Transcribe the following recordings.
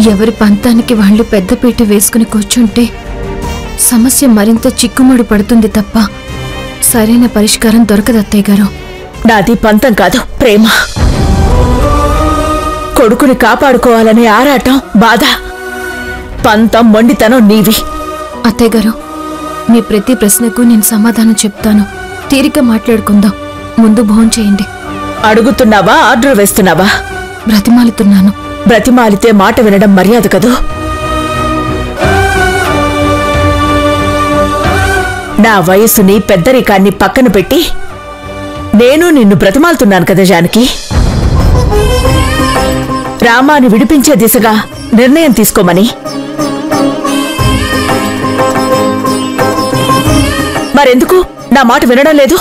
ఎవరి పంతానికి వాళ్ళు పెద్దపీట వేసుకుని కూర్చుంటే సమస్య మరింత చిక్కుముడి పడుతుంది తప్ప సరైన పరిష్కారం దొరకదు అత్తయ్య గారు నాది పంతం కాదు ప్రేమ కొడుకుని కాపాడుకోవాలనే ఆరాటం బాధ పంతం మొండితనం నీవి అత్తయ్య గారు మీ ప్రతి ప్రశ్నకు నేను సమాధానం చెప్తాను తీరిక మాట్లాడుకుందాం ముందు భోం చేయండి అడుగుతున్నావా ఆర్డర్ వేస్తున్నావా బ్రతిమాలుతున్నాను బ్రతిమాలితే మాట వినడం మర్యాద కదూ నా వయస్సుని పెద్దరికాన్ని పక్కన పెట్టి నేను నిన్ను బ్రతిమాలుతున్నాను కదా జానకి రామాని విడిపించే దిశగా నిర్ణయం తీసుకోమని మరెందుకు నా మాట వినడం లేదు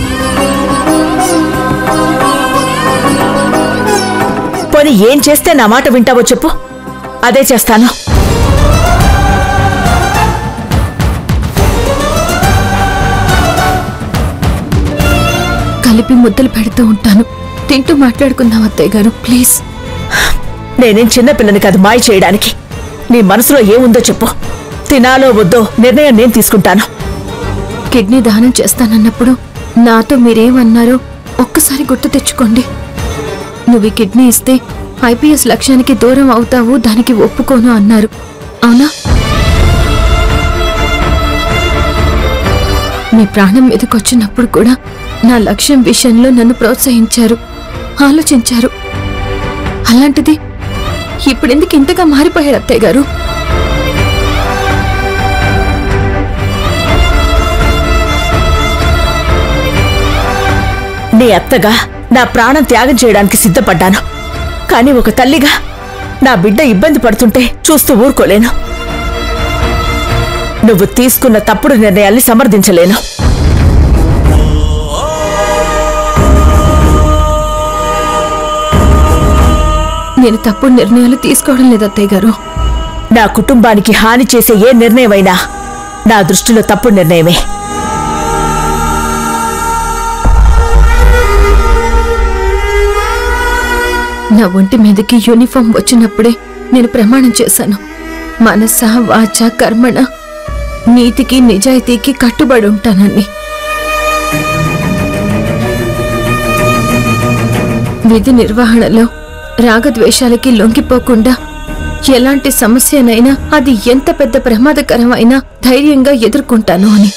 పోనీ ఏం చేస్తే నా మాట వింటావో చెప్పు అదే చేస్తాను కలిపి ముద్దలు పెడుతూ ఉంటాను తింటూ మాట్లాడుకుందాం అత్తయ్య గారు ప్లీజ్ నేనేం చిన్నపిల్లని కాదు మాయ చేయడానికి నీ మనసులో ఏముందో చెప్పు తినాలో వద్దో నిర్ణయం నేను తీసుకుంటాను కిడ్నీ దానం చేస్తానన్నప్పుడు నాతో మీరేమన్నారో ఒక్కసారి గుర్తు తెచ్చుకోండి నువ్వు ఈ కిడ్నీ ఇస్తే ఐపీఎస్ లక్ష్యానికి దూరం అవుతావు దానికి ఒప్పుకోను అన్నారు అవునా మీ ప్రాణం మీదకొచ్చినప్పుడు కూడా నా లక్ష్యం విషయంలో నన్ను ప్రోత్సహించారు ఆలోచించారు అలాంటిది ఇప్పుడెందుకు ఇంతగా మారిపోయారు అత్తయ్య గారు నీ అత్తగా నా ప్రాణం త్యాగం చేయడానికి సిద్ధపడ్డాను కానీ ఒక తల్లిగా నా బిడ్డ ఇబ్బంది పడుతుంటే చూస్తూ ఊరుకోలేను నువ్వు తీసుకున్న తప్పుడు నిర్ణయాల్ని సమర్థించలేను నేను తప్పుడు నిర్ణయాలు తీసుకోవడం లేదు అత్తయ్య గారు నా కుటుంబానికి హాని చేసే ఏ నిర్ణయమైనా నా దృష్టిలో తప్పుడు నిర్ణయమే నా ఒంటి మీదకి యూనిఫామ్ వచ్చినప్పుడే నేను ప్రమాణం చేశాను మనస వాచ కర్మణ నీతికి నిజాయితీకి కట్టుబడి ఉంటానని విధి నిర్వహణలో రాగద్వేషాలకి లొంగిపోకుండా ఎలాంటి సమస్యనైనా అది ఎంత పెద్ద ప్రమాదకరమైనా ధైర్యంగా ఎదుర్కొంటాను అని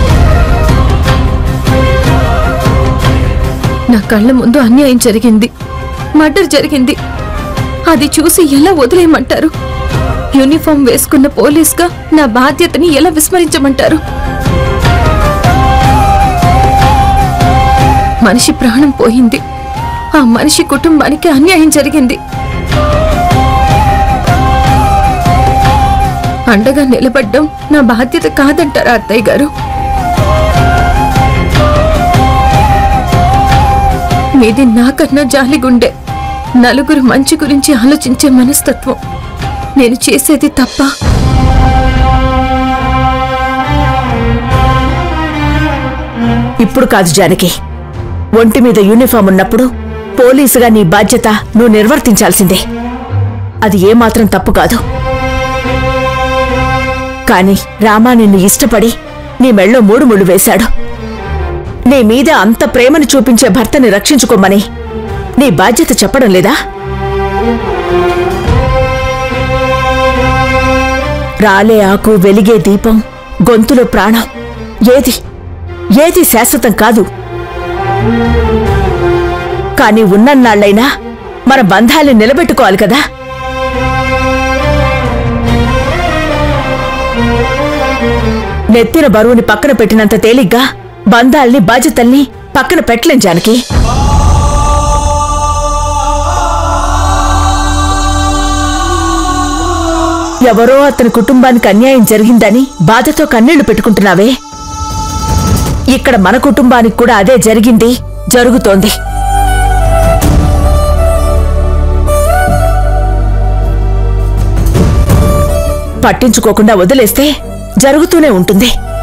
నా కళ్ళ ముందు అన్యాయం జరిగింది మర్డర్ జరిగింది అది చూసి ఎలా వదిలేయమంటారు యూనిఫామ్ వేసుకున్న పోలీస్గా నా బాధ్యతని ఎలా విస్మరించమంటారు మనిషి ప్రాణం పోయింది ఆ మనిషి కుటుంబానికి అన్యాయం జరిగింది అండగా నిలబడ్డం నా బాధ్యత కాదంటారా అత్తయ్య గారు మీది నాకన్నా జాలిగుండే నలుగురు మంచి గురించి ఆలోచించే మనస్తత్వం నేను చేసేది తప్ప ఇప్పుడు కాదు జానకి ఒంటి మీద యూనిఫామ్ ఉన్నప్పుడు పోలీసుగా నీ బాధ్యత నువ్వు నిర్వర్తించాల్సిందే అది ఏమాత్రం తప్పు కాదు కాని రామా నిన్ను ఇష్టపడి నీ మెళ్ళో మూడు ముళ్ళు వేశాడు నీ మీద అంత ప్రేమను చూపించే భర్తని రక్షించుకోమని నీ బాధ్యత చెప్పడం లేదా రాలే ఆకు వెలిగే దీపం గొంతులో ప్రాణం ఏది ఏది శాశ్వతం కాదు కాని ఉన్నన్నాళ్ళైనా మన బంధాల్ని నిలబెట్టుకోవాలి కదా నెత్తిన బరువుని పక్కన పెట్టినంత తేలిగ్గా బంధాల్ని బాధ్యతల్ని పక్కన పెట్టలేం జానకి ఎవరో అతని కుటుంబానికి అన్యాయం జరిగిందని బాధతో కన్నీళ్లు పెట్టుకుంటున్నావే ఇక్కడ మన కుటుంబానికి కూడా అదే జరిగింది జరుగుతోంది పట్టించుకోకుండా వదిలేస్తే జరుగుతూనే ఉంటుంది